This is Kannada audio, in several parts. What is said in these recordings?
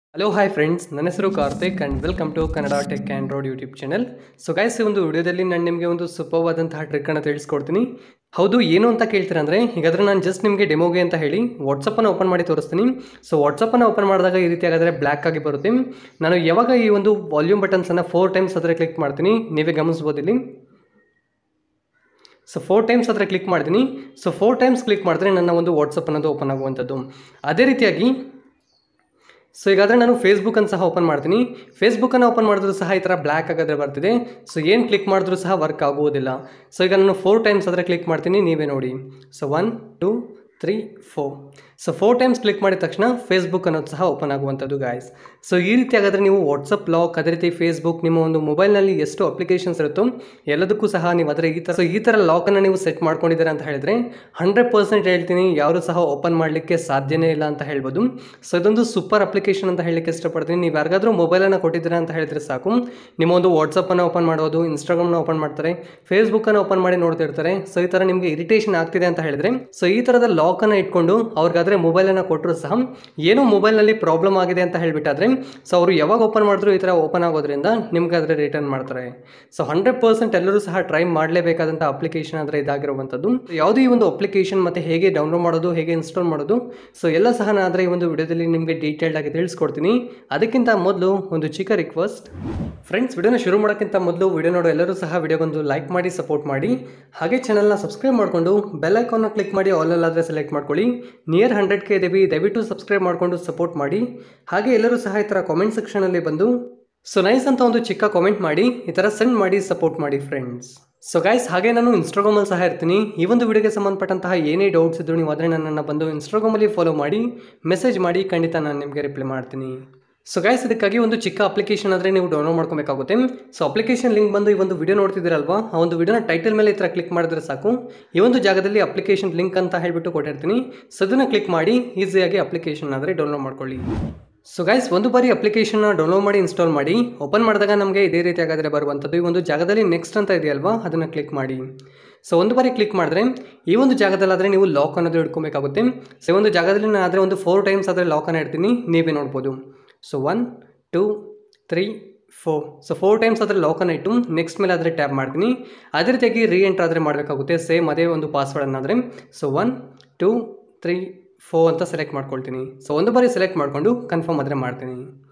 ಹಲೋ ಹಾಯ್ ಫ್ರೆಂಡ್ಸ್ ನನ್ನ ಹೆಸರು Karthik and welcome to Kannada tech and road YouTube channel so guys ಈ ಒಂದು ವಿಡಿಯೋದಲ್ಲಿ ನಾನು ನಿಮಗೆ ಒಂದು ಸೂಪರ್ವಾದಂತಹ ಟ್ರಿಕ್ಕನ್ನು ತಿಳಿಸ್ಕೊಡ್ತೀನಿ ಹೌದು ಏನು ಅಂತ ಕೇಳ್ತೀರಾ ಅಂದರೆ ಹೀಗಾದ್ರೆ ನಾನು ಜಸ್ಟ್ ನಿಮಗೆ ಡೆಮೋಗೆ ಅಂತ ಹೇಳಿ ವಾಟ್ಸಪ್ಪನ್ನು ಓಪನ್ ಮಾಡಿ ತೋರಿಸ್ತೀನಿ ಸೊ ವಾಟ್ಸಪ್ಪನ್ನು ಓಪನ್ ಮಾಡಿದಾಗ ಈ ರೀತಿ ಆಗಾದರೆ ಬ್ಲ್ಯಾಕ್ ಆಗಿ ಬರುತ್ತೆ ನಾನು ಯಾವಾಗ ಈ ಒಂದು ವಾಲ್ಯೂಮ್ ಬಟನ್ಸನ್ನು ಫೋರ್ ಟೈಮ್ಸ್ ಅದರ ಕ್ಲಿಕ್ ಮಾಡ್ತೀನಿ ನೀವೇ ಗಮನಿಸ್ಬೋದು ಇಲ್ಲಿ ಸೊ ಫೋರ್ ಟೈಮ್ಸ್ ಅದರ ಕ್ಲಿಕ್ ಮಾಡ್ತೀನಿ ಸೊ ಫೋರ್ ಟೈಮ್ಸ್ ಕ್ಲಿಕ್ ಮಾಡಿದ್ರೆ ನನ್ನ ಒಂದು ವಾಟ್ಸಪ್ ಅನ್ನೋದು ಓಪನ್ ಆಗುವಂಥದ್ದು ಅದೇ ರೀತಿಯಾಗಿ ಸೊ ಈಗಾದರೆ ನಾನು ಫೇಸ್ಬುಕ್ಕನ್ನು ಸಹ ಓಪನ್ ಮಾಡ್ತೀನಿ ಫೇಸ್ಬುಕ್ಕನ್ನು ಓಪನ್ ಮಾಡಿದ್ರು ಸಹ ಈ ಥರ ಬ್ಲ್ಯಾಕ್ ಆಗೋದ್ರೆ ಬರ್ತಿದೆ ಸೊ ಏನು ಕ್ಲಿಕ್ ಮಾಡಿದ್ರೂ ಸಹ ವರ್ಕ್ ಆಗುವುದಿಲ್ಲ ಸೊ ಈಗ ನಾನು ಫೋರ್ ಟೈಮ್ಸ್ ಅದರ ಕ್ಲಿಕ್ ಮಾಡ್ತೀನಿ ನೀವೇ ನೋಡಿ so one two three four so four times click ಮಾಡಿದ ತಕ್ಷಣ ಫೇಸ್ಬುಕ್ ಅನ್ನೋದು ಸಹ ಓಪನ್ ಆಗುವಂಥದ್ದು ಗಾಯ್ಸ್ ಸೊ ಈ ರೀತಿ ಹಾಗಾದರೆ ನೀವು ವಾಟ್ಸಪ್ ಲಾಕ್ ಅದೇ ರೀತಿ ಫೇಸ್ಬುಕ್ ನಿಮ್ಮ ಒಂದು ಮೊಬೈಲ್ನಲ್ಲಿ ಎಷ್ಟು ಅಪ್ಲಿಕೇಶನ್ಸ್ ಇರುತ್ತೋ ಎಲ್ಲದಕ್ಕೂ ಸಹ ನೀವು ಅದರ ಈ ಥರ ಸೊ ಈ ಥರ ಲಾಕನ್ನು ನೀವು ಸೆಟ್ ಮಾಡ್ಕೊಂಡಿದ್ದೀರಾ ಅಂತ ಹೇಳಿದ್ರೆ ಹಂಡ್ರೆಡ್ ಪರ್ಸೆಂಟ್ ಹೇಳ್ತೀನಿ ಯಾರು ಸಹ ಓಪನ್ ಮಾಡಲಿಕ್ಕೆ ಸಾಧ್ಯನೇ ಇಲ್ಲ ಅಂತ ಹೇಳ್ಬೋದು ಸೊ ಇದೊಂದು ಸೂಪರ್ ಅಪ್ಲಿಕೇಶನ್ ಅಂತ ಹೇಳಲಿಕ್ಕೆ ಇಷ್ಟಪಡ್ತೀನಿ ನೀವು ಯಾರಿಗಾದ್ರೂ ಮೊಬೈಲನ್ನು ಕೊಟ್ಟಿದ್ದೀರಾ ಅಂತ ಹೇಳಿದ್ರೆ ಸಾಕು ನಿಮ್ಮ ಒಂದು ವಾಟ್ಸಪ್ಪನ್ನು ಓಪನ್ ಮಾಡೋದು ಇನ್ಸ್ಟಾಗ್ರಾಮ್ನ ಓಪನ್ ಮಾಡ್ತಾರೆ ಫೇಸ್ಬುಕ್ಕನ್ನು ಓಪನ್ ಮಾಡಿ ನೋಡ್ತಿರ್ತಾರೆ ಸೊ ಈ ಥರ ನಿಮಗೆ ಇರಿಟೇಷನ್ ಆಗ್ತಿದೆ ಅಂತ ಹೇಳಿದ್ರೆ ಸೊ ಈ ಥರದ ಲಾಕನ್ನು ಇಟ್ಕೊಂಡು ಅವ್ರಿಗಾದ್ರೆ ಮೊಬೈಲನ್ನು ಕೊಟ್ಟರು ಸಹ ಏನೋ ಮೊಬೈಲ್ನಲ್ಲಿ ಪ್ರಾಬ್ಲಮ್ ಆಗಿದೆ ಅಂತ ಹೇಳಿಬಿಟ್ಟಾದ್ರೆ ಸೊ ಅವರು ಯಾವಾಗ ಓಪನ್ ಮಾಡಿದ್ರು ಈ ಥರ ಓಪನ್ ಆಗೋದ್ರಿಂದ ನಿಮ್ಗಾದ್ರೆ ರಿಟರ್ನ್ ಮಾಡ್ತಾರೆ ಸೊ ಹಂಡ್ರೆಡ್ ಪರ್ಸೆಂಟ್ ಎಲ್ಲರೂ ಸಹ ಟ್ರೈ ಮಾಡಲೇಬೇಕಾದಂಥ ಅಪ್ಲಿಕೇಶನ್ ಅಂದರೆ ಇದಾಗಿರುವಂಥದ್ದು ಯಾವುದೇ ಈ ಒಂದು ಅಪ್ಲಿಕೇಶನ್ ಮತ್ತು ಹೇಗೆ ಡೌನ್ಲೋಡ್ ಮಾಡೋದು ಹೇಗೆ ಇನ್ಸ್ಟಾಲ್ ಮಾಡೋದು ಸೊ ಎಲ್ಲ ಸಹ ನಾನು ಆದರೆ ಈ ಒಂದು ವಿಡಿಯೋದಲ್ಲಿ ನಿಮಗೆ ಡೀಟೇಲ್ಡ್ ಆಗಿ ತಿಳಿಸ್ಕೊಡ್ತೀನಿ ಅದಕ್ಕಿಂತ ಮೊದಲು ಒಂದು ಚಿಕ್ಕ ರಿಕ್ವೆಸ್ಟ್ ಫ್ರೆಂಡ್ಸ್ ವಿಡಿಯೋನ ಶುರು ಮಾಡೋಕ್ಕಿಂತ ಮೊದಲು ವಿಡಿಯೋ ನೋಡೋ ಎಲ್ಲರೂ ಸಹ ವಿಡಿಯೋಗೊಂದು ಲೈಕ್ ಮಾಡಿ ಸಪೋರ್ಟ್ ಮಾಡಿ ಹಾಗೆ ಚಾನಲ್ನ ಸಬ್ಸ್ಕ್ರೈಬ್ ಮಾಡಿಕೊಂಡು ಬೆಲ್ ಐಕಾನ್ನ ಕ್ಲಿಕ್ ಮಾಡಿ ಆಲಲ್ಲಾದರೆ ಸೆಲೆಕ್ಟ್ ಮಾಡ್ಕೊಳ್ಳಿ ನಿಯರ್ ಹಂಡ್ರೆಡ್ ಕೆ ಇದ್ದೀವಿ ದಯವಿಟ್ಟು ಸಬ್ಸ್ಕ್ರೈಬ್ ಮಾಡಿಕೊಂಡು ಸಪೋರ್ಟ್ ಮಾಡಿ ಹಾಗೆ ಎಲ್ಲರೂ ಸಹ ಈ ಥರ ಕಾಮೆಂಟ್ ಸೆಕ್ಷನಲ್ಲಿ ಬಂದು ಸೊ ನೈಸ್ ಅಂತ ಒಂದು ಚಿಕ್ಕ ಕಾಮೆಂಟ್ ಮಾಡಿ ಈ ಥರ ಸೆಂಡ್ ಮಾಡಿ ಸಪೋರ್ಟ್ ಮಾಡಿ ಫ್ರೆಂಡ್ಸ್ ಸೊ ಗೈಸ್ ಹಾಗೆ ನಾನು ಇನ್ಸ್ಟಾಗ್ರಾಮಲ್ಲಿ ಸಹ ಇರ್ತೀನಿ ಈ ಒಂದು ವಿಡಿಯೋಗೆ ಸಂಬಂಧಪಟ್ಟಂತಹ ಏನೇ ಡೌಟ್ಸ್ ಇದ್ದರೂ ನೀವು ಆದರೆ ನನ್ನನ್ನು ಬಂದು ಇನ್ಸ್ಟಾಗ್ರಾಮಲ್ಲಿ ಫಾಲೋ ಮಾಡಿ ಮೆಸೇಜ್ ಮಾಡಿ ಖಂಡಿತ ನಾನು ನಿಮಗೆ ರಿಪ್ಲೈ ಮಾಡ್ತೀನಿ ಸೊ ಗೈಸ್ ಇದಕ್ಕಾಗಿ ಒಂದು ಚಿಕ್ಕ ಅಪ್ಲಿಕೇಶನ್ ಆದರೆ ನೀವು ಡೌನ್ಲೋಡ್ ಮಾಡ್ಕೊಬೇಕಾಗುತ್ತೆ ಸೊ ಅಪ್ಲಿಕೇಶನ್ ಲಿಂಕ್ ಬಂದು ಈ ಒಂದು ವಿಡಿಯೋ ನೋಡ್ತಿದ್ದೀರಲ್ವಾ ಆ ಒಂದು ವಿಡಿಯೋನ ಟೈಟಲ್ ಮೇಲೆ ಈ ಥರ ಕ್ಲಿಕ್ ಮಾಡಿದ್ರೆ ಸಾಕು ಈ ಒಂದು ಜಾಗದಲ್ಲಿ ಅಪ್ಲಿಕೇಶನ್ ಲಿಂಕ್ ಅಂತ ಹೇಳ್ಬಿಟ್ಟು ಕೊಟ್ಟಿರ್ತೀನಿ ಸೊ ಅದನ್ನು ಕ್ಲಿಕ್ ಮಾಡಿ ಈಸಿಯಾಗಿ ಅಪ್ಲಿಕೇಶನ್ ಆದರೆ ಡೌನ್ಲೋಡ್ ಮಾಡ್ಕೊಳ್ಳಿ ಸೊ ಗೈಸ್ ಒಂದು ಬಾರಿ ಅಪ್ಲಿಕೇಶನ್ನ ಡೌನ್ಲೋಡ್ ಮಾಡಿ ಇನ್ಸ್ಟಾಲ್ ಮಾಡಿ ಓಪನ್ ಮಾಡಿದಾಗ ನಮಗೆ ಇದೇ ರೀತಿ ಆಗಾದರೆ ಬರುವಂಥದ್ದು ಈ ಒಂದು ಜಾಗದಲ್ಲಿ ನೆಕ್ಸ್ಟ್ ಅಂತ ಇದೆಯಲ್ವಾ ಅದನ್ನು ಕ್ಲಿಕ್ ಮಾಡಿ ಸೊ ಒಂದು ಬಾರಿ ಕ್ಲಿಕ್ ಮಾಡಿದ್ರೆ ಈ ಒಂದು ಜಾಗದಲ್ಲಾದರೆ ನೀವು ಲಾಕ್ ಅನ್ನೋದು ಇಟ್ಕೊಬೇಕಾಗುತ್ತೆ ಸೊ ಈ ಒಂದು ಜಾಗದಲ್ಲಿ ನಾನು ಆದರೆ ಒಂದು ಫೋರ್ ಟೈಮ್ಸ್ ಆದರೆ ಲಾಕನ್ನು ಇಡ್ತೀನಿ ನೀವೇ ನೋಡ್ಬೋದು so one two three four so four times ಅದರ ಲಾಕನ್ನು ಇಟ್ಟು ನೆಕ್ಸ್ಟ್ ಮೇಲೆ ಆದರೆ ಟ್ಯಾಪ್ ಮಾಡ್ತೀನಿ ಅದೇ ರೀತಿಯಾಗಿ ರೀ ಎಂಟ್ರ್ ಆದರೆ ಮಾಡಬೇಕಾಗುತ್ತೆ ಸೇಮ್ ಅದೇ ಒಂದು ಪಾಸ್ವರ್ಡನ್ನಾದರೆ so one two three four ಅಂತ ಸೆಲೆಕ್ಟ್ ಮಾಡ್ಕೊಳ್ತೀನಿ ಸೊ ಒಂದು ಬಾರಿ ಸೆಲೆಕ್ಟ್ ಮಾಡಿಕೊಂಡು ಕನ್ಫರ್ಮ್ ಆದರೆ ಮಾಡ್ತೀನಿ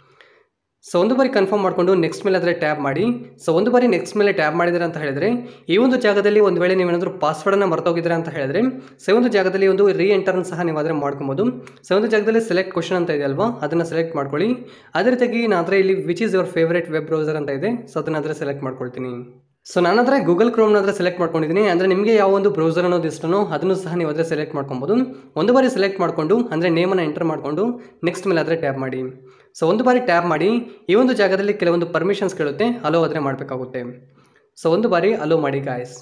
ಸೊ ಒಂದು ಬಾರಿ ಕನ್ಫರ್ಮ್ ಮಾಡಿಕೊಂಡು ನೆಕ್ಸ್ಟ್ ಮೇಲೆ ಆದರೆ ಟ್ಯಾಪ್ ಮಾಡಿ ಸೊ ಒಂದು ಬಾರಿ ನೆಕ್ಸ್ಟ್ ಮೇಲೆ ಟ್ಯಾಪ್ ಮಾಡಿದ್ರೆ ಅಂತ ಹೇಳಿದ್ರೆ ಈ ಒಂದು ಜಾಗದಲ್ಲಿ ಒಂದು ವೇಳೆ ನೀವೇನಾದರೂ ಪಾಸ್ವರ್ಡನ್ನು ಮರ್ತೋಗಿದ್ರೆ ಅಂತ ಹೇಳಿದ್ರೆ ಸೊ ಒಂದು ಜಾಗದಲ್ಲಿ ಒಂದು ರೀ ಎಂಟರ್ನ ಸಹ ನೀವು ಆದರೆ ಮಾಡ್ಕೊಬೋದು ಸೊ ಒಂದು ಜಾಗದಲ್ಲಿ ಸೆಲೆಕ್ಟ್ ಕ್ವಶನ್ ಅಂತ ಇದೆ ಅಲ್ವಾ ಅದನ್ನು ಸೆಲೆಕ್ಟ್ ಮಾಡ್ಕೊಳ್ಳಿ ಅದೇ ರೀತಿಯಾಗಿ ನಾನು ಆದರೆ ಇಲ್ಲಿ which is your favourite web browser ಅಂತ ಇದೆ ಸೊ ಅದನ್ನ ಆದರೆ ಸೆಲೆಕ್ಟ್ ಮಾಡ್ಕೊಳ್ತೀನಿ ಸೊ ನಾನು ಆದರೆ ಗೂಗಲ್ ಕ್ರೋಮ್ನ ಆದರೆ ಸೆಲೆಕ್ಟ್ ಮಾಡ್ಕೊಂಡಿದ್ದೀನಿ ಅಂದರೆ ನಿಮಗೆ ಯಾವ ಒಂದು ಬ್ರೌಸರ್ ಅನ್ನೋದು ಇಷ್ಟನೋ ಅದನ್ನು ಸಹ ನೀವು ಆದರೆ ಸೆಲೆಕ್ಟ್ ಮಾಡ್ಕೊಬೋದು ಒಂದು ಬಾರಿ ಸೆಲೆಕ್ಟ್ ಮಾಡಿಕೊಂಡು ಅಂದರೆ ನೇಮನ್ನು ಎಂಟರ್ ಮಾಡಿಕೊಂಡು ನೆಕ್ಸ್ಟ್ ಮೇಲೆ ಆದರೆ ಟ್ಯಾಪ್ ಮಾಡಿ ಸೊ ಒಂದು ಬಾರಿ ಟ್ಯಾಪ್ ಮಾಡಿ ಈ ಒಂದು ಜಾಗದಲ್ಲಿ ಕೆಲವೊಂದು ಪರ್ಮಿಷನ್ಸ್ ಕೇಳುತ್ತೆ ಅಲೋ ಆದರೆ ಮಾಡಬೇಕಾಗುತ್ತೆ ಸೊ ಒಂದು ಬಾರಿ ಅಲೋ ಮಾಡಿ ಗಾಯ್ಸ್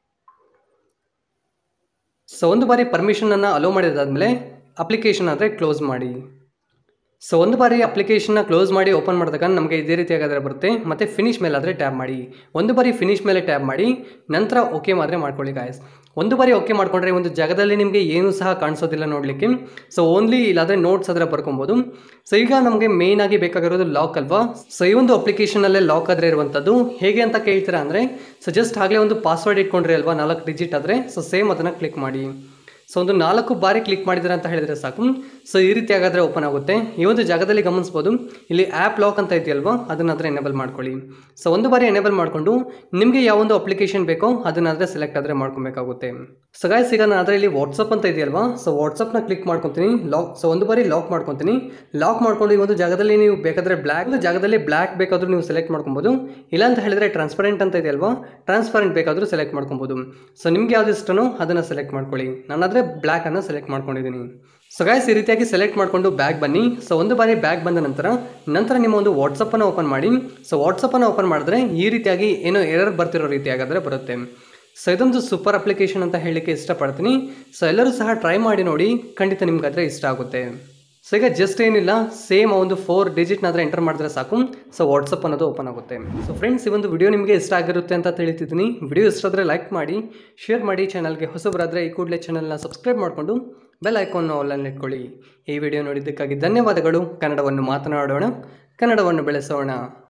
ಸೊ ಒಂದು ಬಾರಿ ಪರ್ಮಿಷನನ್ನು ಅಲೋ ಮಾಡಿದಾದ್ಮೇಲೆ ಅಪ್ಲಿಕೇಶನ್ ಆದರೆ ಕ್ಲೋಸ್ ಮಾಡಿ ಸೊ ಒಂದು ಬಾರಿ ಅಪ್ಲಿಕೇಶನ್ನ ಕ್ಲೋಸ್ ಮಾಡಿ ಓಪನ್ ಮಾಡಿದಾಗ ನಮಗೆ ಇದೇ ರೀತಿಯಾಗಾದರೆ ಬರುತ್ತೆ ಮತ್ತು ಫಿನಿಶ್ ಮೇಲೆ ಆದರೆ ಟ್ಯಾಪ್ ಮಾಡಿ ಒಂದು ಬಾರಿ ಫಿನಿಶ್ ಮೇಲೆ ಟ್ಯಾಪ್ ಮಾಡಿ ನಂತರ ಓಕೆ ಮಾತ್ರ ಮಾಡ್ಕೊಳ್ಳಿ ಗಾಯಸ್ ಒಂದು ಬಾರಿ ಓಕೆ ಮಾಡ್ಕೊಂಡ್ರೆ ಒಂದು ಜಾಗದಲ್ಲಿ ನಿಮಗೆ ಏನೂ ಸಹ ಕಾಣಿಸೋದಿಲ್ಲ ನೋಡಲಿಕ್ಕೆ ಸೊ ಓನ್ಲಿ ಇಲ್ಲಾದರೆ ನೋಟ್ಸ್ ಆದರೆ ಬರ್ಕೊಬೋದು ಸೊ ಈಗ ನಮಗೆ ಮೇಯ್ನ್ ಆಗಿ ಬೇಕಾಗಿರೋದು ಲಾಕ್ ಅಲ್ವಾ ಸೊ ಈ ಒಂದು ಅಪ್ಲಿಕೇಶನಲ್ಲೇ ಲಾಕ್ ಆದರೆ ಇರುವಂಥದ್ದು ಹೇಗೆ ಅಂತ ಕೇಳ್ತೀರಾ ಅಂದರೆ ಸೊ ಜಸ್ಟ್ ಆಗಲೇ ಒಂದು ಪಾಸ್ವರ್ಡ್ ಇಟ್ಕೊಂಡ್ರಿ ಅಲ್ವಾ ನಾಲ್ಕು ಡಿಜಿಟ್ ಆದರೆ ಸೊ ಸೇಮ್ ಅದನ್ನು ಕ್ಲಿಕ್ ಮಾಡಿ ಸೊ ಒಂದು ನಾಲ್ಕು ಬಾರಿ ಕ್ಲಿಕ್ ಮಾಡಿದ್ರೆ ಅಂತ ಹೇಳಿದರೆ ಸಾಕು ಸೊ ಈ ರೀತಿ ಆಗಾದರೆ ಓಪನ್ ಆಗುತ್ತೆ ಈ ಒಂದು ಜಾಗದಲ್ಲಿ ಗಮನಿಸ್ಬೋದು ಇಲ್ಲಿ ಆ್ಯಪ್ ಲಾಕ್ ಅಂತ ಇದೆಯಲ್ವಾ ಅದನ್ನಾದರೆ ಎನೇಬಲ್ ಮಾಡ್ಕೊಳ್ಳಿ ಸೊ ಒಂದು ಬಾರಿ ಎನೇಬಲ್ ಮಾಡಿಕೊಂಡು ನಿಮಗೆ ಯಾವೊಂದು ಅಪ್ಲಿಕೇಶನ್ ಬೇಕೋ ಅದನ್ನಾದರೆ ಸೆಲೆಕ್ಟ್ ಆದರೆ ಮಾಡ್ಕೊಬೇಕಾಗುತ್ತೆ ಸೊ ಗಾಯ್ಸ್ ಈಗ ನಾನು ಅದರಲ್ಲಿ ವಾಟ್ಸಪ್ ಅಂತ ಇದೆಯಲ್ವಾ ಸೊ ವಾಟ್ಸಪ್ನ ಕ್ಲಿಕ್ ಮಾಡ್ಕೊತೀನಿ ಲಾಕ್ ಸೊ ಒಂದು ಬಾರಿ ಲಾಕ್ ಮಾಡ್ಕೊತೀನಿ ಲಾಕ್ ಮಾಡ್ಕೊಂಡು ಈ ಒಂದು ಜಾಗದಲ್ಲಿ ನೀವು ಬೇಕಾದರೆ ಬ್ಲ್ಯಾಕ್ ಒಂದು ಜಾಗದಲ್ಲಿ ಬ್ಲ್ಯಾಕ್ ಬೇಕಾದರೂ ನೀವು ಸೆಲೆಕ್ಟ್ ಮಾಡ್ಕೊಬೋದು ಇಲ್ಲ ಅಂತ ಹೇಳಿದ್ರೆ ಟ್ರಾನ್ಸ್ಪರೆಂಟ್ ಅಂತ ಇದೆಯಲ್ವಾ ಟ್ರಾನ್ಸ್ಪರೆಂಟ್ ಬೇಕಾದರೂ ಸೆಲೆಕ್ಟ್ ಮಾಡ್ಕೊಬೋದು ಸೊ ನಿಮ್ಗೆ ಯಾವ್ದು ಇಷ್ಟನೋ ಅದನ್ನು ಸೆಲೆಕ್ಟ್ ಮಾಡ್ಕೊಳ್ಳಿ ನಾನಾದರೆ ಬ್ಲ್ಯಾಕನ್ನು ಸೆಲೆಕ್ಟ್ ಮಾಡ್ಕೊಂಡಿದ್ದೀನಿ ಸೊ ಗಾಯ್ಸ್ ಈ ರೀತಿಯಾಗಿ ಸೆಲೆಕ್ಟ್ ಮಾಡಿಕೊಂಡು ಬ್ಯಾಗ್ ಬನ್ನಿ ಸೊ ಒಂದು ಬಾರಿ ಬ್ಯಾಗ್ ಬಂದ ನಂತರ ನಂತರ ನಿಮ್ಮ ಒಂದು ವಾಟ್ಸಪ್ಪನ್ನು ಓಪನ್ ಮಾಡಿ ಸೊ ವಾಟ್ಸಪ್ಪನ್ನು ಓಪನ್ ಮಾಡಿದ್ರೆ ಈ ರೀತಿಯಾಗಿ ಏನೋ ಎರರ್ ಬರ್ತಿರೋ ರೀತಿಯಾಗಾದರೆ ಬರುತ್ತೆ ಸೊ ಇದೊಂದು ಸೂಪರ್ ಅಪ್ಲಿಕೇಶನ್ ಅಂತ ಹೇಳಲಿಕ್ಕೆ ಇಷ್ಟಪಡ್ತೀನಿ ಸೊ ಎಲ್ಲರೂ ಸಹ ಟ್ರೈ ಮಾಡಿ ನೋಡಿ ಖಂಡಿತ ನಿಮ್ಗಾದರೆ ಇಷ್ಟ ಆಗುತ್ತೆ ಸೊ ಈಗ ಜಸ್ಟ್ ಏನಿಲ್ಲ ಸೇಮ್ ಆ ಒಂದು ಫೋರ್ ಡಿಜಿಟ್ನಾದ್ರೆ ಎಂಟರ್ ಮಾಡಿದ್ರೆ ಸಾಕು ಸೊ ವಾಟ್ಸಪ್ ಅನ್ನೋದು ಓಪನ್ ಆಗುತ್ತೆ ಸೊ ಫ್ರೆಂಡ್ಸ್ ಈ ಒಂದು ವಿಡಿಯೋ ನಿಮಗೆ ಇಷ್ಟ ಆಗಿರುತ್ತೆ ಅಂತ ತಿಳಿತಿದ್ದೀನಿ ವಿಡಿಯೋ ಇಷ್ಟ ಆದರೆ ಲೈಕ್ ಮಾಡಿ ಶೇರ್ ಮಾಡಿ ಚಾನಲ್ಗೆ ಹೊಸಬರಾದರೆ ಈ ಕೂಡಲೇ ಚಾನಲ್ನ ಸಬ್ಸ್ಕ್ರೈಬ್ ಮಾಡಿಕೊಂಡು ಬೆಲ್ ಐಕಾನ್ ಆಲಲ್ಲಿ ಇಟ್ಕೊಳ್ಳಿ ಈ ವಿಡಿಯೋ ನೋಡಿದ್ದಕ್ಕಾಗಿ ಧನ್ಯವಾದಗಳು ಕನ್ನಡವನ್ನು ಮಾತನಾಡೋಣ ಕನ್ನಡವನ್ನು ಬೆಳೆಸೋಣ